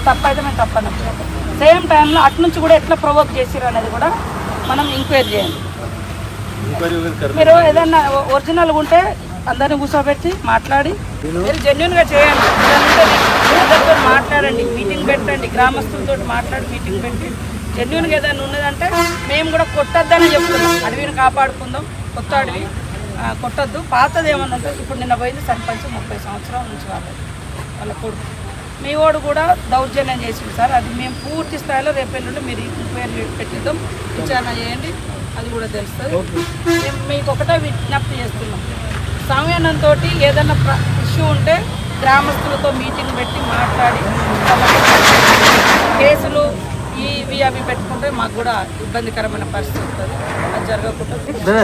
తప్పు అయితే మేము తప్పను సేమ్ టైంలో అటు నుంచి కూడా ఎట్లా ప్రొవోక్ చేసిరు అనేది కూడా మనం ఎంక్వైరీ చేయండి మీరు ఏదన్నా ఒరిజినల్ ఉంటే అందరిని కూర్చోబెట్టి మాట్లాడి మీరు జెన్యున్ గా చేయండి ఏదన్నా ఉంటే అందరితో మాట్లాడండి మీటింగ్ పెట్టండి గ్రామస్తులతో మాట్లాడి మీటింగ్ పెట్టి జెన్యున్ గా ఏదైనా ఉన్నదంటే మేము కూడా కొట్టద్దని చెప్తున్నాం అడవిని కాపాడుకుందాం కొత్త అడవి ఆ, కొట్టద్దు పాతది ఏమన్నా ఉంటే ఇప్పుడు నిన్న పోయింది సర్పంచ్ ముప్పై సంవత్సరాల నుంచి వాళ్ళది వాళ్ళ కొడుకు మీ వాడు కూడా దౌర్జన్యం చేసింది సార్ అది మేము పూర్తి స్థాయిలో రేపు ఎల్లుండి మీరు ఎంక్వైరీ పెట్టిద్దాం విచారణ చేయండి అది కూడా తెలుస్తుంది మేము మీకు ఒకటే విజ్ఞప్తి చేస్తున్నాం సమయానంతో ఏదైనా ఇష్యూ ఉంటే గ్రామస్తులతో మీటింగ్ పెట్టి మాట్లాడి కేసులు ఇవి అవి పెట్టుకుంటే మాకు కూడా ఇబ్బందికరమైన పరిస్థితి ఉంటుంది అది జరగకుండా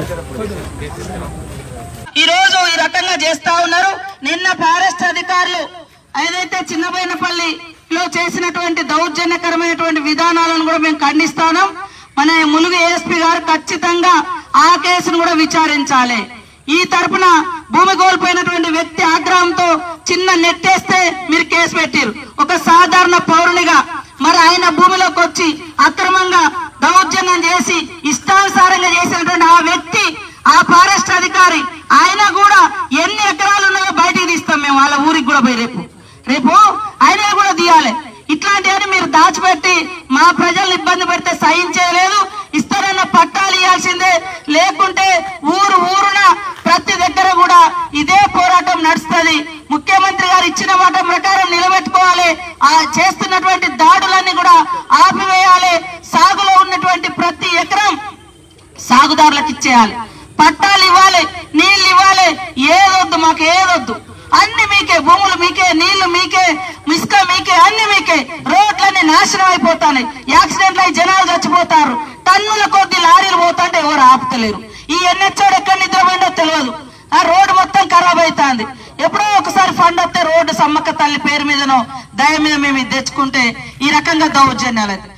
ఈ రోజు ఈ రకంగా చేస్తా ఉన్నారు నిన్న ఫారెస్ట్ అధికారులు ఏదైతే చిన్నబోయినపల్లిలో చేసినటువంటి దౌర్జన్యకరమైనటువంటి విధానాలను కూడా మేము ఖండిస్తాను మన ములుగు ఏఎస్పీ గారు ఖచ్చితంగా ఆ కేసును కూడా విచారించాలి ఈ తరపున భూమి కోల్పోయినటువంటి వ్యక్తి ఆగ్రహంతో చిన్న నెట్టేస్తే మీరు కేసు పెట్టారు ఒక సాధారణ పౌరునిగా మరి ఆయన భూమిలోకి వచ్చి అక్రమంగా దౌర్జన్యం చేసి ఇష్టానుసారంగా చేసినటువంటి ఆ వ్యక్తి ఆ ఫారెస్ట్ అధికారి ఆయన కూడా ఎన్ని ఎకరాలు ఉన్నాయో బయటికి తీస్తాం మేము వాళ్ళ ఊరికి కూడా పోయి రేపు రేపు ఆయన కూడా తీయాలి ఇట్లాంటివన్నీ మీరు దాచిపెట్టి మా ప్రజల్ని ఇబ్బంది పెడితే సహించలేదు ఇస్తారన్న పట్టాలు ఇవ్వాల్సిందే లేకుంటే ఊరు ఊరున ప్రతి దగ్గర కూడా ఇదే పోరాటం నడుస్తుంది ముఖ్యమంత్రి గారు ఇచ్చిన మాట ప్రకారం నిలబెట్టుకోవాలి ఆ చేస్తున్నటువంటి దాడులన్నీ కూడా ఆపివేయాలి సాగులో ఉన్నటువంటి ప్రతి ఎకరం సాగుదారులకు ఇచ్చేయాలి పట్టాలు ఇవ్వాలి నీళ్లు ఇవ్వాలి ఏదొద్దు మాకు ఏదొద్దు అన్ని మీకే భూములు మీకే నీళ్లు మీకే ఇసుక మీకే అన్ని మీకే రోడ్లన్నీ నాశనం అయిపోతాయి యాక్సిడెంట్లు అయి జనాలు చచ్చిపోతారు టన్నుల కొద్ది లారీలు పోతుంటే ఎవరు ఆపుతలేరు ఈ ఎన్హెచ్ఓడు ఎక్కడ నిద్రపోయిందో తెలియదు ఆ రోడ్డు మొత్తం ఖరాబ్ అవుతుంది ఎప్పుడో ఒకసారి ఫండ్ వస్తే రోడ్డు సమ్మక్క తల్లి పేరు మీదనో దయ మీద మేము ఇది తెచ్చుకుంటే ఈ రకంగా దౌర్జన్యాలు అయితే